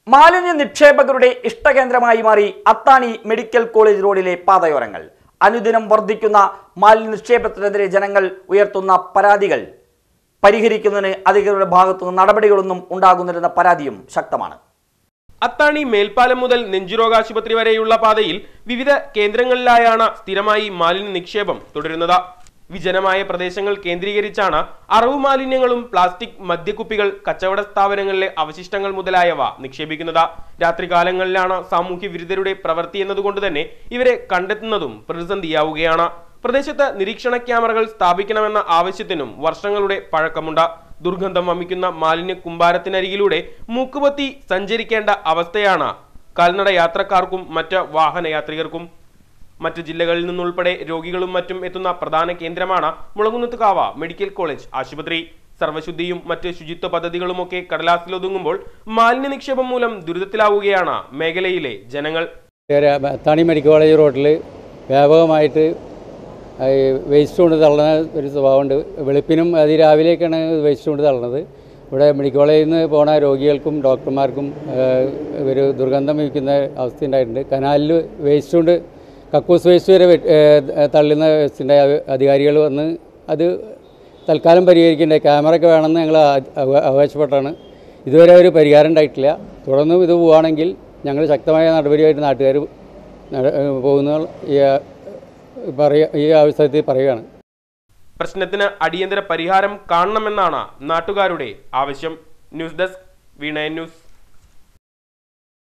മാലിന്യ നിക്ഷേപകരുടെ ഇഷ്ടകേന്ദ്രമായി മാറി അത്താണി മെഡിക്കൽ കോളേജ് റോഡിലെ പാതയോരങ്ങൾ അനുദിനം വർദ്ധിക്കുന്ന മാലിന്യ നിക്ഷേപത്തിനെതിരെ ജനങ്ങൾ ഉയർത്തുന്ന പരാതികൾ പരിഹരിക്കുന്നതിന് അധികൃതരുടെ ഭാഗത്തുനിന്ന് നടപടികളൊന്നും ഉണ്ടാകുന്നില്ലെന്ന പരാതിയും ശക്തമാണ് അത്താണി മേൽപ്പാലം മുതൽ നെഞ്ചുരോഗാശുപത്രി വരെയുള്ള പാതയിൽ വിവിധ കേന്ദ്രങ്ങളിലായാണ് സ്ഥിരമായി മാലിന്യ നിക്ഷേപം തുടരുന്നത് വിജനമായ പ്രദേശങ്ങൾ കേന്ദ്രീകരിച്ചാണ് അറവു മാലിന്യങ്ങളും പ്ലാസ്റ്റിക് മദ്യക്കുപ്പികൾ കച്ചവട സ്ഥാപനങ്ങളിലെ അവശിഷ്ടങ്ങൾ മുതലായവ നിക്ഷേപിക്കുന്നത് രാത്രികാലങ്ങളിലാണ് സാമൂഹ്യ വിരുദ്ധരുടെ പ്രവൃത്തി എന്നതുകൊണ്ട് തന്നെ ഇവരെ കണ്ടെത്തുന്നതും പ്രതിസന്ധിയാവുകയാണ് പ്രദേശത്ത് നിരീക്ഷണ ക്യാമറകൾ സ്ഥാപിക്കണമെന്ന ആവശ്യത്തിനും വർഷങ്ങളുടെ പഴക്കമുണ്ട് ദുർഗന്ധം വമിക്കുന്ന മാലിന്യ കുമ്പാരത്തിനരികിലൂടെ മൂക്കുപത്തി സഞ്ചരിക്കേണ്ട അവസ്ഥയാണ് കാൽനട യാത്രക്കാർക്കും മറ്റ് വാഹനയാത്രികർക്കും മറ്റ് ജില്ലകളിൽ നിന്നുൾപ്പെടെ രോഗികളും മറ്റും എത്തുന്ന പ്രധാന കേന്ദ്രമാണ് മുളകുന്നത്തുകാവ മെഡിക്കൽ കോളേജ് ആശുപത്രി സർവശുദ്ധിയും മറ്റ് ശുചിത്വ പദ്ധതികളുമൊക്കെ കടലാസിലൊതുങ്ങുമ്പോൾ മാലിന്യ നിക്ഷേപം മൂലം ദുരിതത്തിലാവുകയാണ് മേഖലയിലെ ജനങ്ങൾ അത്താണി മെഡിക്കൽ കോളേജ് റോഡിൽ വ്യാപകമായിട്ട് ഈ വേസ്റ്റ് കൊണ്ട് തള്ളുന്ന ഒരു സ്വഭാവമുണ്ട് വെളുപ്പിനും അതിരാവിലെയൊക്കെയാണ് വേസ്റ്റ് കൊണ്ട് തള്ളുന്നത് ഇവിടെ മെഡിക്കൽ കോളേജിൽ നിന്ന് പോണ രോഗികൾക്കും ഡോക്ടർമാർക്കും ഏഹ്, ഒരു ദുർഗന്ധം വഹിക്കുന്ന അവസ്ഥ ഉണ്ടായിട്ടുണ്ട് കനാലിൽ വേസ്റ്റ് കൊണ്ട് കക്കൂസ് വേസ്റ്റ് വരെ വെ- ഏഹ്, തള്ളുന്ന വേസ്റ്റിൻ്റെ അധികാരികൾ വന്ന് അത് തൽക്കാലം പരിഹരിക്കേണ്ട ക്യാമറ ഒക്കെ വേണമെന്ന് ഞങ്ങൾ ആ- അവ- അവകാശപ്പെട്ടാണ് ഇതുവരെ ഒരു പരിഹാരം ഉണ്ടായിട്ടില്ല തുടർന്നും ഇത് പോവുകയാണെങ്കിൽ ഞങ്ങൾ ശക്തമായ നടപടിയായിട്ട് നാട്ടുകാർ പോകുന്ന ഈ പറയ ഈ അവസരത്തിൽ പറയുകയാണ് പ്രശ്നത്തിന് അടിയന്തര പരിഹാരം കാണണമെന്നാണ് നാട്ടുകാരുടെ ആവശ്യം ന്യൂസ് ഡെസ്ക് വീണ ന്യൂസ്